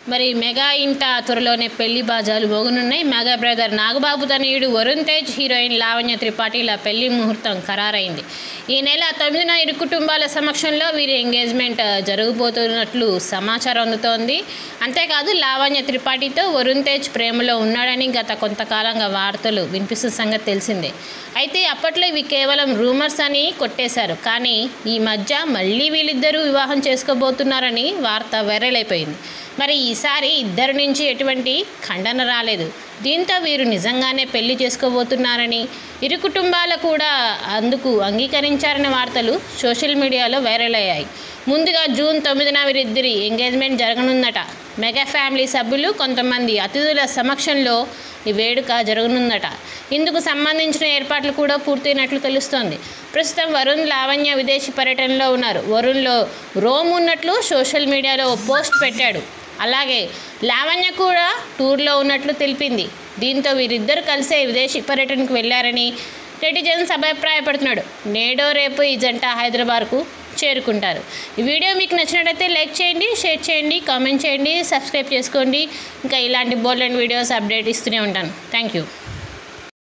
మరి మెగా ఇంట త్వరలోనే పెళ్లి బాజాలు మోగనున్నాయి మెగా బ్రదర్ నాగబాబు తనయుడు వరుణ్ తేజ్ హీరోయిన్ లావణ్య త్రిపాఠిల పెళ్లి ముహూర్తం ఖరారైంది ఈ నెల తొమ్మిదిన ఇరు కుటుంబాల సమక్షంలో వీరి ఎంగేజ్మెంట్ జరగబోతున్నట్లు సమాచారం అందుతోంది అంతేకాదు లావణ్య త్రిపాఠితో వరుణ్ తేజ్ ప్రేమలో ఉన్నాడని గత కొంతకాలంగా వార్తలు వినిపిస్తున్న సంగతి తెలిసిందే అయితే అప్పట్లో ఇవి కేవలం రూమర్స్ అని కొట్టేశారు కానీ ఈ మధ్య మళ్ళీ వీళ్ళిద్దరూ వివాహం చేసుకోబోతున్నారని వార్త వైరల్ అయిపోయింది మరి ఈసారి ఇద్దరి నుంచి ఎటువంటి ఖండన రాలేదు దీంతో వీరు నిజంగానే పెళ్లి చేసుకోబోతున్నారని ఇరు కుటుంబాలు కూడా అందుకు అంగీకరించారనే వార్తలు సోషల్ మీడియాలో వైరల్ అయ్యాయి ముందుగా జూన్ తొమ్మిదిన వీరిద్దరి ఎంగేజ్మెంట్ జరగనుందట మెగా ఫ్యామిలీ సభ్యులు కొంతమంది అతిథుల సమక్షంలో ఈ వేడుక జరగనుందట ఇందుకు సంబంధించిన ఏర్పాట్లు కూడా పూర్తయినట్లు తెలుస్తోంది ప్రస్తుతం వరుణ్ లావణ్య విదేశీ పర్యటనలో ఉన్నారు వరుణ్లో రోమ్ ఉన్నట్లు సోషల్ మీడియాలో ఓ పోస్ట్ పెట్టాడు అలాగే లావణ్య కూడా టూర్లో ఉన్నట్లు తెలిపింది దీంతో వీరిద్దరు కలిసే విదేశీ పర్యటనకు వెళ్ళారని నెటిజన్స్ అభిప్రాయపడుతున్నాడు నేడో రేపు ఈ జంట హైదరాబాద్కు చేరుకుంటారు ఈ వీడియో మీకు నచ్చినట్లయితే లైక్ చేయండి షేర్ చేయండి కామెంట్ చేయండి సబ్స్క్రైబ్ చేసుకోండి ఇంకా ఇలాంటి బోర్డ్ వీడియోస్ అప్డేట్ ఇస్తూనే ఉంటాను థ్యాంక్ యూ